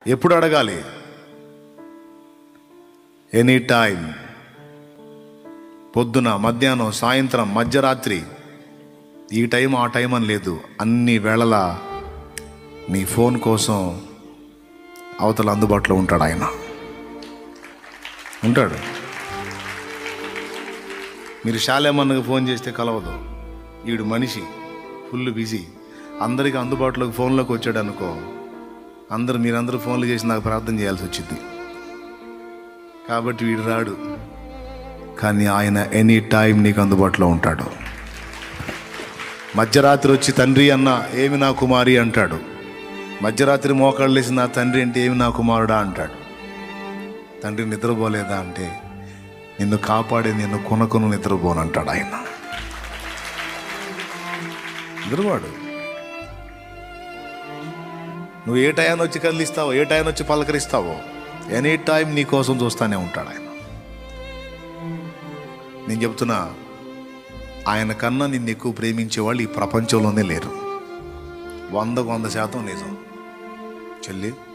ఎప్పుడు అడగాలి any time పొద్దున మధ్యాహ్నం సాయంత్రం మధ్యరాత్రి ఈ టైం ఆ టైం అని లేదు అన్ని వేళలా నీ ఫోన్ కోసం అవతల అందుబాటులో ఉంటాడు ఆయన ఉంటాడు మీరు శాలేమన్నకు ఫోన్ చేస్తే కలవదు వీడు మనిషి ఫుల్ బిజీ అందరికీ అందుబాటులోకి ఫోన్లోకి వచ్చాడు అనుకో అందరు మీరందరూ ఫోన్లు చేసి నాకు ప్రార్థన చేయాల్సి వచ్చింది కాబట్టి వీడు రాడు కానీ ఆయన ఎనీ టైం నీకు అందుబాటులో ఉంటాడు మధ్యరాత్రి వచ్చి తండ్రి అన్న ఏమి నా కుమారి అంటాడు మధ్యరాత్రి మోకాళ్ళు లేచి నా తండ్రి అంటే ఏమి నా కుమారుడా అంటాడు తండ్రి నిద్రపోలేదా అంటే నిన్ను కాపాడే నిన్ను కొనకొను నిద్రపోను అంటాడు ఆయన నిద్రపోడు నువ్వు ఏ టైం వచ్చి కదిలిస్తావో ఏ టైం వచ్చి పలకరిస్తావో ఎనీ టైం నీ కోసం చూస్తానే ఉంటాడు ఆయన నేను చెప్తున్నా ఆయన కన్నా నిన్ను ఎక్కువ ప్రేమించే వాళ్ళు ఈ ప్రపంచంలోనే లేరు వందకు వంద శాతం నిజం చెల్లి